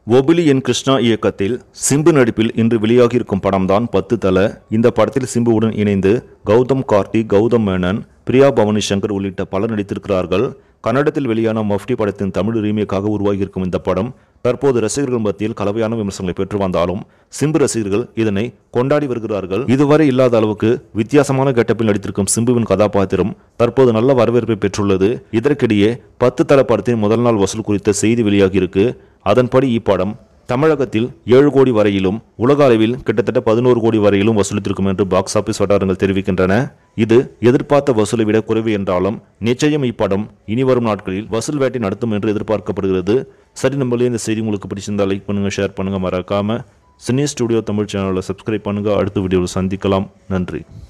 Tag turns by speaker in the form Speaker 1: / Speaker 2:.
Speaker 1: ஒபிலி என் கிருஷ்ணா இயக்கத்தில் சிம்பு நடிப்பில் இன்று வெளியாகியிருக்கும் படம்தான் பத்து தல இந்த படத்தில் சிம்புவுடன் இணைந்து கௌதம் கார்த்திக் கௌதம் மேனன் பிரியா பவானி சங்கர் உள்ளிட்ட பலர் நடித்திருக்கிறார்கள் கன்னடத்தில் வெளியான மஃப்டி படத்தின் தமிழ் ரீமேக்காக உருவாகியிருக்கும் இந்த படம் தற்போது ரசிகர்கள் மத்தியில் கலவையான விமர்சனங்களை பெற்று வந்தாலும் சிம்பு ரசிகர்கள் இதனை கொண்டாடி வருகிறார்கள் இதுவரை இல்லாத அளவுக்கு வித்தியாசமான கெட்டப்பில் நடித்திருக்கும் சிம்புவின் கதாபாத்திரம் தற்போது நல்ல வரவேற்பை பெற்றுள்ளது இதற்கிடையே பத்து தல படத்தின் முதல் நாள் வசூல் குறித்த செய்தி வெளியாகியிருக்கு அதன்படி இப்படம் தமிழகத்தில் ஏழு கோடி வரையிலும் உலக அளவில் கிட்டத்தட்ட பதினோரு கோடி வரையிலும் வசூலித்திருக்கும் என்று பாக்ஸ் ஆபீஸ் வட்டாரங்கள் தெரிவிக்கின்றன இது எதிர்பார்த்த வசூலை விட குறைவு என்றாலும் நிச்சயம் இப்படம் இனி வரும் நாட்களில் வசூல் வேட்டை நடத்தும் என்று எதிர்பார்க்கப்படுகிறது சரி நம்மளே இந்த செய்தி உங்களுக்கு பிடிச்சிருந்தா லைக் பண்ணுங்க ஷேர் பண்ணுங்க மறக்காம சினி ஸ்டுடியோ தமிழ் சேனலை சப்ஸ்கிரைப் பண்ணுங்க அடுத்த வீடியோவில் சந்திக்கலாம் நன்றி